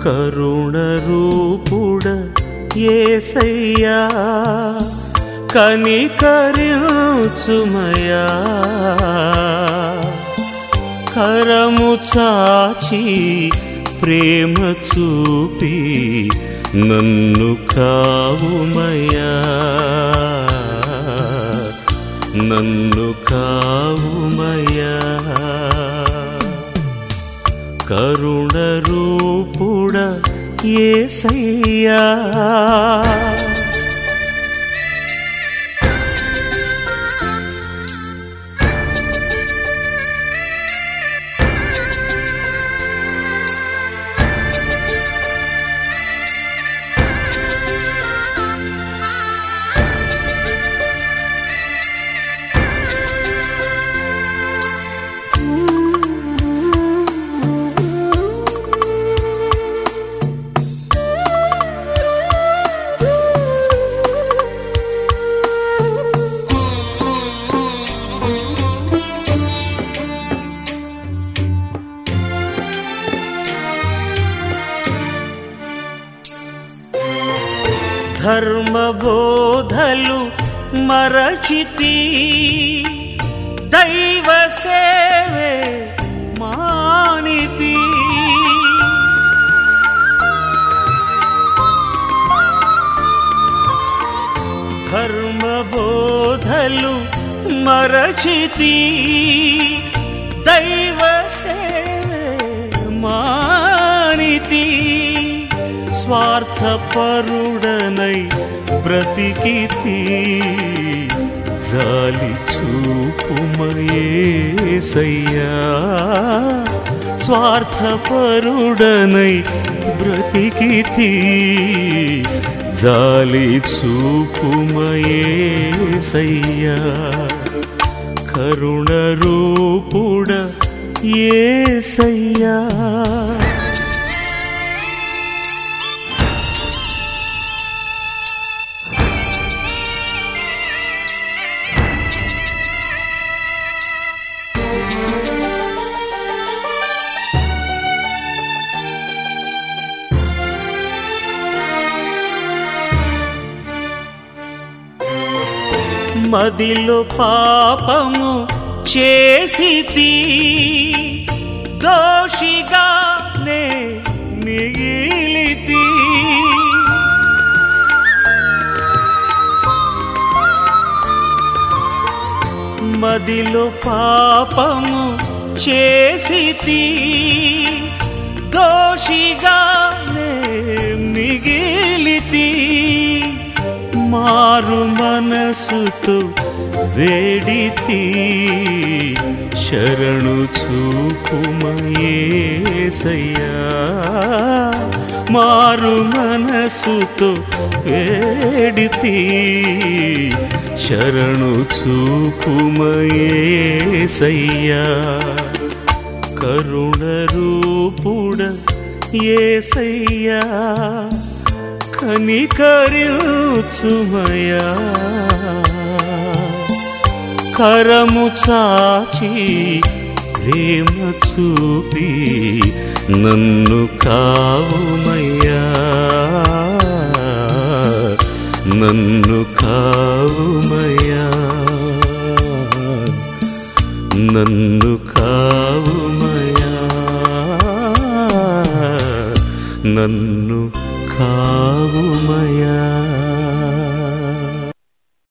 కరుణ రూపుడ ఏసయ్యా కనికరించుమయా కరము చాచి ప్రేమ చూపి నన్ను కావుమయా నన్ను కావుమయా కరుణ రూపుడ ఏసయ్యా ధర్మబోధలు మరచితి దైవ సేవే మానితి ధర్మబోధలు మరచితి దైవ సేవే మానితి స్వార్థపరుడనై బ్రతికితి జాలి చూపుమయేసయ్యా స్వార్థపరుడనై బ్రతికితి జాలి చూపుమయేసయ్యా కరుణ రూపుడ ఏసయ్యా మదిలో పాపము చేసితి దోషిగానే మిగిలితి మదిలో పాపము చేసితి దోషిగానే మిగిలితి మారు మనసుతో వేడితి శరణు చూపుమయేసయ్యా మారు మనసుతో వేడితి శరణు చూపుమయేసయ్యా కరుణ రూపుడ ఏసయ్యా కనికరించుమయా కరము చాచి ప్రేమ చూపి నన్ను కావుమయ్యా నన్ను కావుమయ్యా నన్ను కావుమయా నన్ను కావుమయా